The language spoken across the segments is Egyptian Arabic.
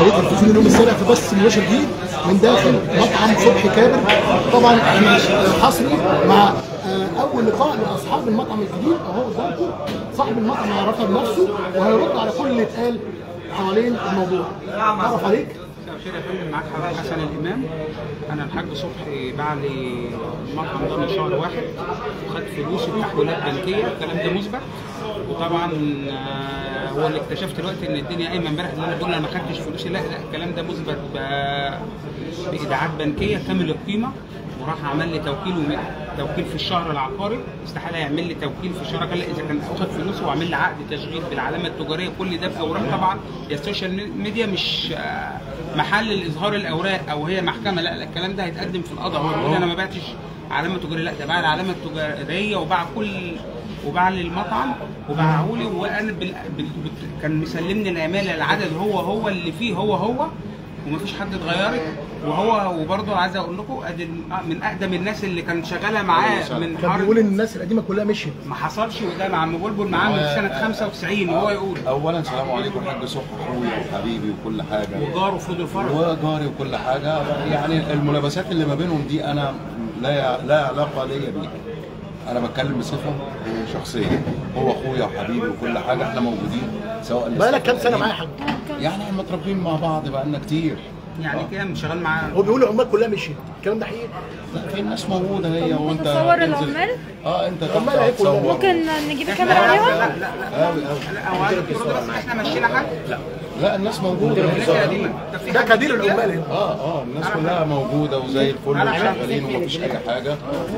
قناه التلفزيون اليوم السابع في بث مباشر جديد من داخل مطعم صبحي كابر طبعا احنا حصري مع آه، اول لقاء لاصحاب المطعم الجديد اهو قدامكم صاحب المطعم هيعرفها بنفسه وهيرد على كل اللي اتقال حوالين الموضوع تعرف عليك مساء الخير يا فندم معاك حضرتك حسن الامام انا الحاج صبحي باع لي المطعم ده من شهر واحد وخد فلوس وتحويلات بنكيه الكلام ده مثبت وطبعا آه، هو اللي اكتشفت دلوقتي ان الدنيا قايمه امبارح اللي انا بقول انا ما خدتش فلوسي لا لا الكلام ده مثبت ب- بايداعات بنكيه كامل القيمه وراح عمل لي توكيل وم- توكيل في الشهر العقاري استحاله يعمل لي توكيل في الشهر قال لي اذا كان واخد فلوسه وعامل لي عقد تشغيل بالعلامه التجاريه كل ده باوراق طبعا هي السوشيال ميديا مش آه، محل لاظهار الاوراق او هي محكمه لا لا الكلام ده هيتقدم في القضاء هو بيقول انا ما بعتش علامه تجاريه لا ده باع العلامه التجاريه وباع كل وباع لي المطعم وباعه لي وانا بال... بال... بال... كان مسلمني العماله العدد هو هو اللي فيه هو هو ومفيش حد اتغيرت وهو وبرضه عايز اقول لكم ادي من اقدم الناس اللي كان شغاله معاه من كان بيقول حرب ان الناس القديمه كلها مشيت ما حصلش وده مع عم بلبل معاه من سنه 95 وهو يقول اولا السلام عليكم حاج صبحي اخويا وحبيبي وكل حاجه وجاره فضل فرج وجاري وكل حاجه يعني الملابسات اللي ما بينهم دي انا لا لا علاقه ليا بيها انا بتكلم بصفه شخصيه هو اخويا وحبيبي وكل حاجه احنا موجودين سواء بقالك كام سنه معايا يا حاج يعني احنا متربيين مع بعض بقالنا كتير يعني كام شغال معاه هو بيقول العمال كلها مشيت الكلام ده حقيقي لا في ناس موجوده هي طب وانت ممكن تصور تنزل- العمال؟ اه انت العمال تطلع هي كلها. تصور. ممكن نجيب الكاميرا عليهم؟ لا لا لا قوي قوي لا هو عايز الفلوس بس احنا مشينا حد لا الناس موجوده لا قديمه طب في ده حد كبير جديد العمال هنا اه اه الناس كلها موجوده وزي الفل وشغالين ومفيش اي حاجه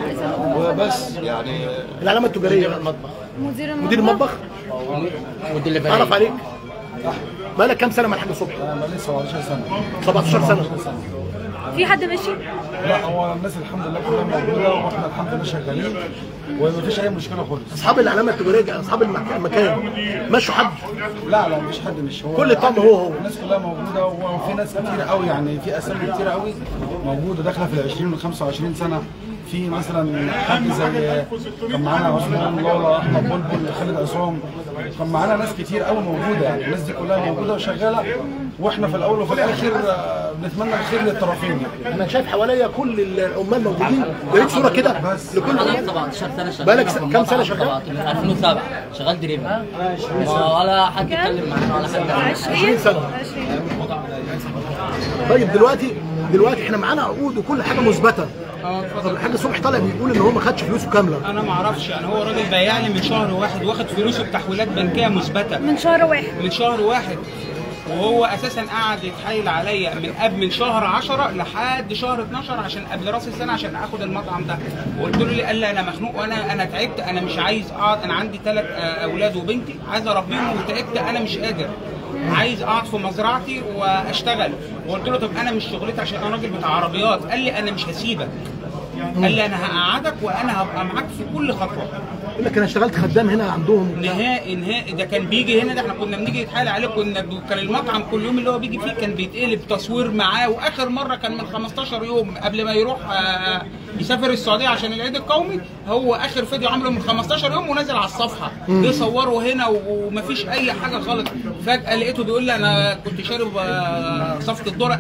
وبس يعني العلامه التجاريه مدير المطبخ مدير المطبخ تعرف عليك بقالك كام سنه مع الحاج صبحي انا لسه 17 سنه 17 سنه في حد ماشي؟ لا هو الناس الحمد لله كلها موجوده واحنا الحمد لله شغالين ومفيش اي مشكله خالص اصحاب العلامه التجاريه دي اصحاب المك- المكان مشوا حد لا لا مفيش حد مش هو كل الطقم هو هو. الناس كلها موجوده وفي ناس كتير قوي يعني في اسامي كتير قوي موجوده داخله في ال 20 و 25 سنه في مثلا حد زي كان معانا عثمان لولا احمد بلبل خالد عصام كان معانا ناس كتير قوي موجوده يعني الناس دي كلها موجوده وشغاله واحنا في الاول وفي الاخر آه، بنتمنى الخير للطرفين يعني انا شايف حواليا كل العمال موجودين يا ريت صوره كده بس. لكل انا العمال 17 سنه شغال بقالك في س- كام المطعم سنة شغال؟ طبعاً. من 2007 شغال دريبل ولا حد يتكلم معانا ولا حد 20 سنة. 20 طيب دلوقتي دلوقتي احنا معانا عقود وكل حاجه مثبته اه طب اتفضل الحاج صبحي طالع بيقول ان هو ما خدش فلوسه كامله انا ما اعرفش يعني هو راجل بايع لي من شهر واحد واخد فلوسه بتحويلات بنكيه مثبته من شهر واحد من شهر واحد وهو اساسا قعد يتحايل عليا من قبل من شهر 10 لحد شهر 12 عشان قبل راس السنه عشان اخد المطعم ده وقلت له لي قال لي انا مخنوق وانا انا تعبت انا مش عايز اقعد انا عندي ثلاث اولاد وبنتي عايز اربيهم وتعبت انا مش قادر عايز اقعد في مزرعتي واشتغل وقلت له طب انا مش شغلتي عشان انا راجل بتاع عربيات قال لي انا مش هسيبك قال لي انا هقعدك وانا هبقى معاك في كل خطوه يقول لك انا اشتغلت خدام هنا عندهم نهائي نهائي ده كان بيجي هنا ده احنا كنا بنيجي يتحايل عليه كنا ب- كان المطعم كل يوم اللي هو بيجي فيه كان بيتقلب تصوير معاه واخر مره كان من 15 يوم قبل ما يروح آه، يسافر السعوديه عشان العيد القومي هو اخر فيديو عامله من 15 يوم ونازل على الصفحه جه صوره هنا و- ومفيش اي حاجه خالص فجاه لقيته بيقول لي انا كنت شارب آه، صفقه ذره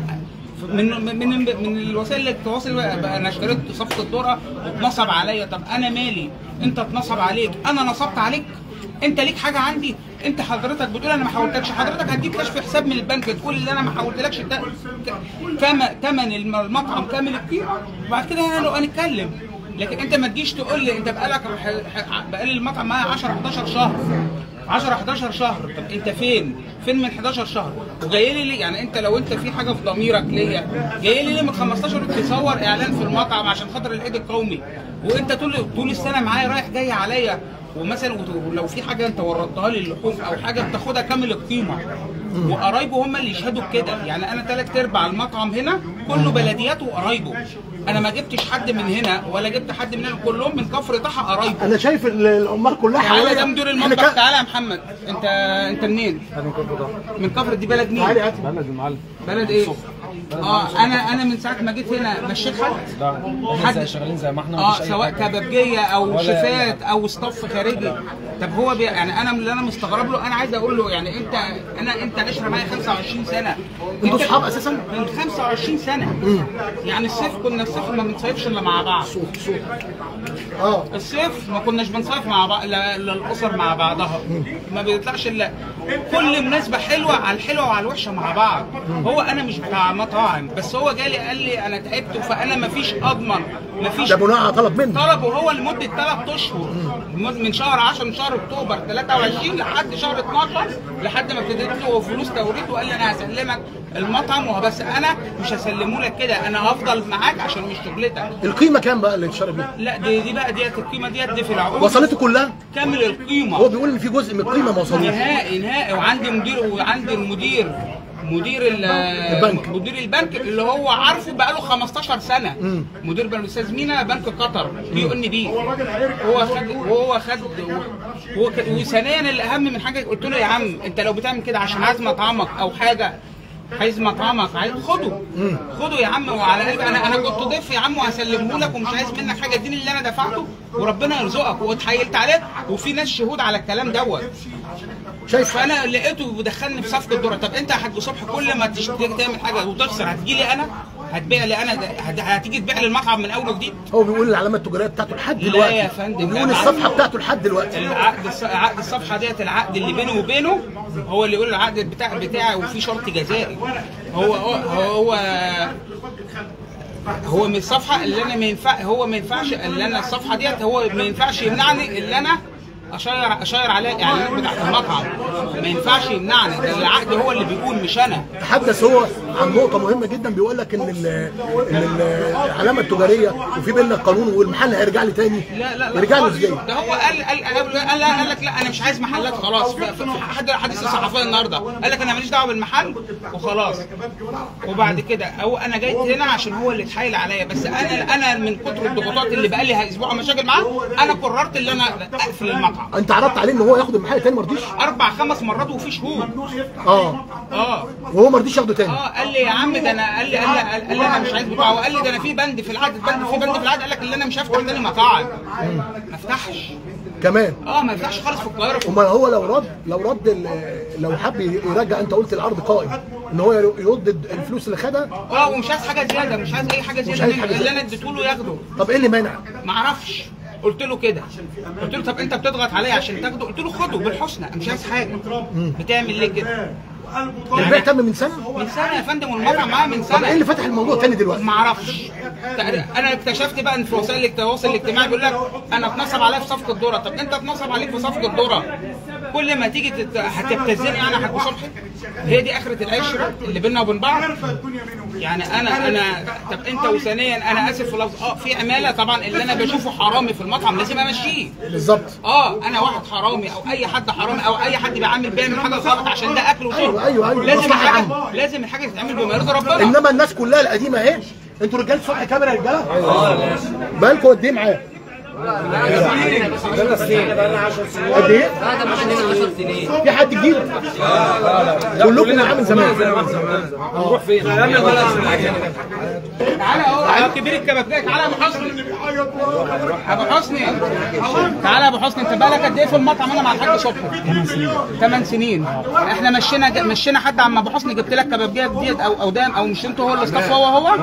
من من من من الوسائل التواصل بقى بقى انا اشتريت صفقه ذره واتنصب عليا طب انا مالي انت اتنصب عليك انا نصبت عليك انت ليك حاجه عندي انت حضرتك بتقول انا ما حولتكش حضرتك هديك كشف حساب من البنك تقول ان انا ما حولتلكش تا- ك- كما ثمن الم- المطعم كامل القيمه وبعد كده هنبقى نتكلم لكن انت ما تجيش تقول لي انت بقالك ح- ح- بقالي المطعم معايا 10 11 شهر 10 11 شهر طب انت فين؟ فين من 11 شهر؟ وجاي لي ليه؟ يعني انت لو انت في حاجه في ضميرك ليا جاي لي ليه من 15 تصور اعلان في المطعم عشان خاطر العيد القومي وانت طول طول السنه معايا رايح جاي عليا ومثلا وت- ولو في حاجه انت وردتها لي اللحوم او حاجه بتاخدها كامل القيمه وقرايبه هم اللي يشهدوا بكده يعني انا ثلاث ارباع المطعم هنا كله بلدياته وقرايبه انا ما جبتش حد من هنا ولا جبت حد من هنا كلهم من كفر طحا قرايبه انا شايف ال- العمال كلها تعالى حواليا ده مدير احنا المطبخ كا- تعالى يا محمد انت انت منين؟ من كفر دي بلد مين؟ تعالي هاتي بلد المعلم بلد ايه؟ اه انا انا من ساعه ما جيت هنا مشيت حد احنا زي شغالين زي ما احنا اه مفيش أي سواء حاجة. كبابجيه او ولا شيفات او ستاف خارجي طب هو بي يعني انا من اللي انا مستغرب له انا عايز اقول له يعني انت انا انت عشره معايا 25 سنه انتوا أنت- اصحاب اساسا؟ من 25 سنه يعني الصيف كنا الصيف ما بنصيفش الا مع بعض صوت صوت اه الصيف ما كناش بنصيف مع بعض لا لا الاسر مع بعضها ما بيطلعش الا كل مناسبه حلوه على الحلوه وعلى الوحشه مع بعض هو انا مش بتاع مطاعم بس هو جالي قال لي انا تعبت فانا ما فيش اضمن ما فيش ده بناء على طلب منه طلبه هو لمده ثلاث اشهر لمد- من شهر 10 من شهر اكتوبر 23 لحد شهر 12 لحد ما ابتديت له فلوس توريد وقال لي انا هسلمك المطعم وبس انا مش هسلمه لك كده انا هفضل معاك عشان مش شغلتك القيمه كام بقى اللي اتشرب بيها؟ لا دي دي بقى ديت القيمه ديت دي في العقود وصلته كلها؟ كامل القيمه هو بيقول ان في جزء من القيمه ما وصلوش نهائي نهائي وعندي مدير وعندي المدير مدير ال- البنك. مدير البنك اللي هو عارفه بقاله 15 سنه مدير بنك الاستاذ مينا بنك قطر بي ان بي هو خد وهو خد هو ك- وثانيا الاهم من حاجه قلت له يا عم انت لو بتعمل كده عشان عايز مطعمك او حاجه عايز مطعمك عايز خده خده يا عم وعلى قلبي انا انا كنت ضيف يا عم وهسلمه لك ومش عايز منك حاجه اديني اللي انا دفعته وربنا يرزقك واتحايلت عليه وفي ناس شهود على الكلام دوت شايف فانا لقيته بيدخلني في صفقه ذره طب انت يا حاج صبحي كل ما تشتري تعمل حاجه وتخسر هتجي لي انا هتبيع لي انا ده- هت- هتيجي تبيع لي المطعم من اول وجديد هو بيقول العلامه التجاريه بتاعته لحد لا دلوقتي يا فندم، بيقول لا. الصفحه بتاعته لحد دلوقتي العقد الص- عقد الصفحه ديت العقد اللي بينه وبينه هو اللي يقول العقد بتاع بتاعي وفي شرط جزائي هو هو هو هو من الصفحه اللي انا ما ينفع هو ما ينفعش اللي انا الصفحه ديت هو ما ينفعش يمنعني اللي انا اشير اشير عليه الاعلانات بتاعت المطعم ما ينفعش يمنعني ده العقد هو اللي بيقول مش انا تحدث هو عن نقطه مهمه جدا بيقول لك ان ال ان ال- العلامه التجاريه وفي بيننا قانون والمحل هيرجع لي تاني لا لا لا يرجع لي خالص. ازاي؟ ده هو قال قال قال, قال, قال لك لا انا مش عايز محلات خلاص ف- ف- حد حديث الصحفيه النهارده قال لك انا ماليش دعوه بالمحل وخلاص وبعد كده هو انا جيت هنا عشان هو اللي اتحايل عليا بس انا انا من كتر الضغوطات اللي بقى لي اسبوع مشاكل معاه انا قررت ان انا اقفل المطعم انت عرضت عليه ان هو ياخد المحل تاني ما رضيش؟ اربع خمس مرات وفي شهود اه اه وهو ما رضيش ياخده تاني اه قال لي يا عم ده انا قال لي قال لي, قال لي انا مش عايز بتاعه وقال لي ده انا في بند في العقد بند في بند في العقد قال لك ان انا مش هفتح تاني مطاعم ما افتحش كمان اه ما يفتحش خالص في القاهره امال هو لو رد لو رد ال- لو حب يرجع انت قلت العرض قائم ان هو يرد الفلوس اللي خدها اه ومش عايز حاجه زياده مش عايز اي حاجه زياده عايز منه حاجة اللي زيادة. انا اديته له ياخده طب ايه اللي مانع؟ ما اعرفش قلت له كده قلت له طب انت بتضغط عليا عشان تاخده قلت له خده بالحسنى مش عايز حاجه بتعمل ليه كده البيع تم من سنه؟ من سنه يا فندم والمطعم معايا من طب ايه اللي سنه فتح الموضوع تاني دلوقتي؟ ما اعرفش انا اكتشفت بقى ان في وسائل التواصل الاجتماعي بيقول لك انا اتنصب عليا في صفقه ذره طب انت اتنصب عليك في صفقه ذره كل ما تيجي تت... هتبتزني انا حاج صبحي هي دي اخره العشره اللي بيننا وبين بعض يعني انا انا طب انت وثانيا انا اسف في اللفظ اه في عماله طبعا اللي انا بشوفه حرامي في المطعم لازم امشيه بالظبط اه انا واحد حرامي او اي حد حرامي او اي حد بيعمل بيعمل حاجه غلط عشان ده اكل وشرب أيوة، أيوة، أيوة، لازم مصلحة الحاجه عامة. لازم الحاجه تتعمل بما يرضي ربنا انما الناس كلها القديمه اهي انتوا رجاله صبح كاميرا يا رجاله؟ اه بقالكم قد ايه معاه؟ قد ايه؟ هذا مش عندنا 10 سنين في حد جديد؟ كلكم معاه من زمان نروح فين؟ تعالى اهو كبير الكبابجيه تعالى يا ابو حسني ابو حسني تعالى يا ابو حسني انت بقالك قد ايه في المطعم انا مع الحاج صبحي 8 سنين 8 سنين احنا مشينا مشينا حد عم ابو حسني جبت لك كبابجيه جديد او او دام او مش انت هو اللي اصطفى هو هو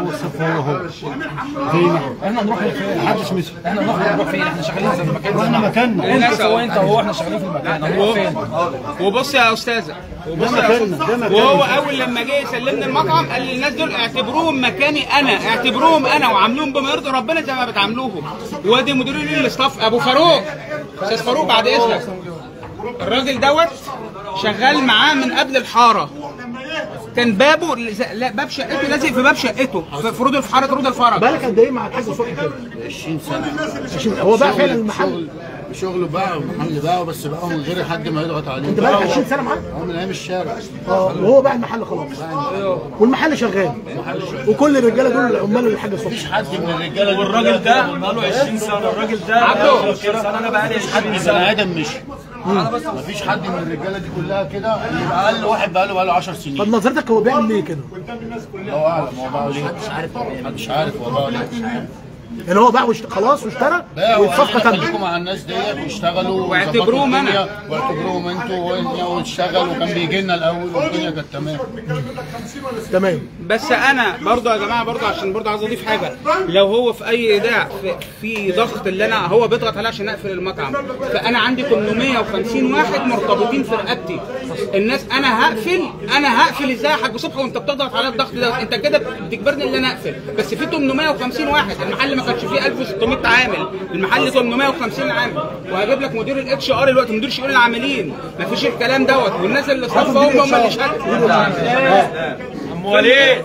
احنا نروح فين؟ محدش مشي احنا نروح نروح فين؟ احنا شغالين في المكان احنا مكاننا انت هو انت وهو احنا شغالين في المكان هنروح فين؟ وبص يا استاذه وبص يا أستاذة. وهو اول لما جه يسلمني المطعم قال لي الناس دول اعتبروهم مكاني انا اعتبروهم انا وعاملوهم بما يرضي ربنا زي ما بتعاملوهم وادي مديرين الاستاف ابو فاروق استاذ فاروق بعد اذنك الراجل دوت شغال معاه من قبل الحاره كان بابه لا باب شقته لازق في باب شقته في في رود في حاره رود الفرج بقالك قد ايه مع الحاج صبحي كده؟ 20 سنه 20 هو بقى فعلا المحل شغله بقى ومحل بقى بس بقى من غير حد ما يضغط عليه انت بقالك 20 سنه معاه هو من ايام الشارع اه وهو باع المحل خلاص والمحل شغال وكل الرجاله دول عمال الحاج صبحي حد من الرجاله دول والراجل ده بقاله 20 سنه الراجل ده عبده. 20 سنه انا بقالي 20 بني سنه ادم مشي مفيش حد من الرجاله دي كلها كده يبقى اقل واحد بقى له بقى له 10 طب سنين نظرتك هو بيعمل ليه كده؟ الله اعلم هو بقى ليه محدش عارف محدش عارف والله ليه يعني هو باع واشت... خلاص واشترى باعوا والصفقه قال لنا تمت خليكم مع الناس ديت واشتغلوا واعتبروهم وظبطوا أنا. الدنيا، واعتبروهم انتوا واشتغلوا وكان بيجي لنا الاول والدنيا كانت تمام تمام بس انا برضه يا جماعه برضه عشان برضه عايز اضيف حاجه لو هو في اي ايداع في, في ضغط اللي انا هو بيضغط عليا عشان اقفل المطعم فانا عندي 850 واحد مرتبطين في رقبتي الناس انا هقفل انا هقفل ازاي يا حاج صبحي وانت بتضغط عليا الضغط ده انت كده بتجبرني ان انا اقفل بس في 850 واحد المحل ما كانش فيه 1600 عامل المحل 850 عامل وهجيب لك مدير الاتش ار دلوقتي مدير شؤون العاملين مفيش الكلام دوت والناس اللي صفوا هم هم اللي شهدوا ام وليد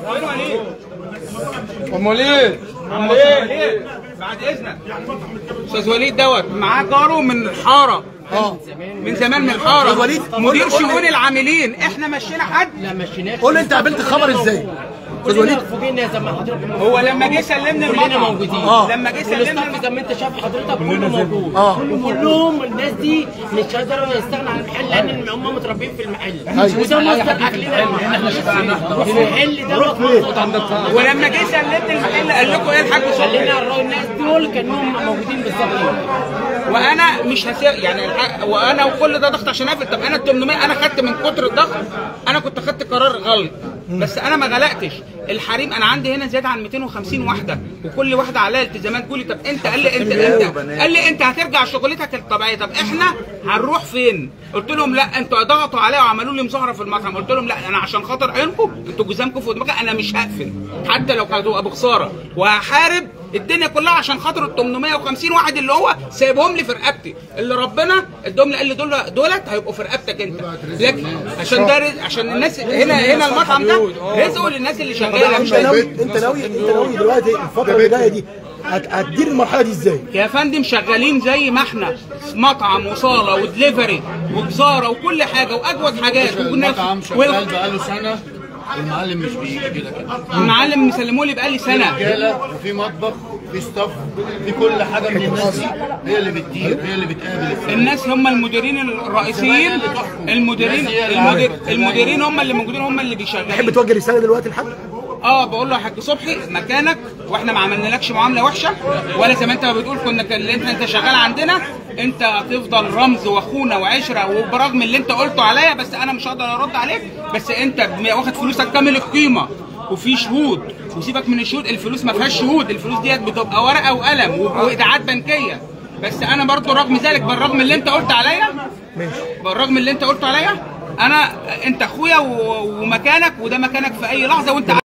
ام وليد ام وليد بعد اذنك استاذ وليد دوت معاه جاره من الحاره اه من زمان من الحاره أستاذ وليد، مدير قول- قول لي- شؤون العاملين احنا مشينا حد لا مشيناش قول لي انت قابلت الخبر ازاي؟ استاذ وليد كلنا فوجئنا زي ما حضرتك هو لما جه سلمني كلنا المطعم موجودين آه. لما جه سلمني والاستاف زي ما انت شايف حضرتك كله موجود آه. وكلهم الناس دي مش قادره يستغنى عن المحل لان هم متربيين في المحل أيوة. وده مصدر اكلنا المحل ده موجود عند ولما جه سلمني المحل قال لكم ايه الحاج صبحي خلينا نراعي الناس دول كانهم موجودين بالظبط وانا مش هسيب يعني الح- وانا وكل ده ضغط عشان اقفل طب انا ال 800 انا خدت من كتر الضغط انا كنت خدت قرار غلط بس انا ما غلقتش الحريم انا عندي هنا زياده عن 250 واحده وكل واحده عليها التزامات قولي طب انت قال لي انت انت قال لي انت هترجع شغلتك الطبيعيه طب احنا هنروح فين؟ قلت لهم لا انتوا ضغطوا عليا وعملوا لي مظاهره في المطعم قلت لهم لا انا عشان خاطر عينكم انتوا جزامكم في دماغي انا مش هقفل حتى لو كانت هتبقى بخساره وهحارب الدنيا كلها عشان خاطر ال 850 واحد اللي هو سايبهم لي في رقبتي اللي ربنا ادهم لي قال لي دول دولت هيبقوا في رقبتك انت لكن عشان ده رزق عشان الناس هنا هنا المطعم ده رزقه للناس اللي شغاله انت ناوي انت ناوي انت ناوي دلوقتي الفتره اللي جايه دي هت- هتدير المرحله دي ازاي؟ يا فندم شغالين زي ما احنا مطعم وصاله ودليفري وجزاره وكل حاجه واجود حاجات المطعم وال- شغال بقاله سنه المعلم مش بيجي كده كده المعلم مسلمه لي بقالي سنه رجاله وفي مطبخ في ستاف في كل حاجه من الناس دي هي اللي بتدير هي اللي بتقابل الفرق. الناس هم المديرين الرئيسيين المديرين المدير المديرين هم اللي موجودين هم اللي تحب بيشغلوا توجه رساله دلوقتي لحد؟ اه بقول له يا حاج صبحي مكانك واحنا ما عملنالكش معامله وحشه ولا زي ما انت ما بتقول كنا كان اللي انت انت شغال عندنا انت هتفضل رمز واخونا وعشره وبرغم اللي انت قلته عليا بس انا مش هقدر ارد عليك بس انت واخد فلوسك كامل القيمه وفي شهود وسيبك من الشهود الفلوس ما فيهاش شهود الفلوس ديت بتبقى ورقه وقلم وايداعات بنكيه بس انا برضو رغم ذلك بالرغم اللي انت قلت عليا بالرغم اللي انت قلت عليا انا انت اخويا و- ومكانك وده مكانك في اي لحظه وانت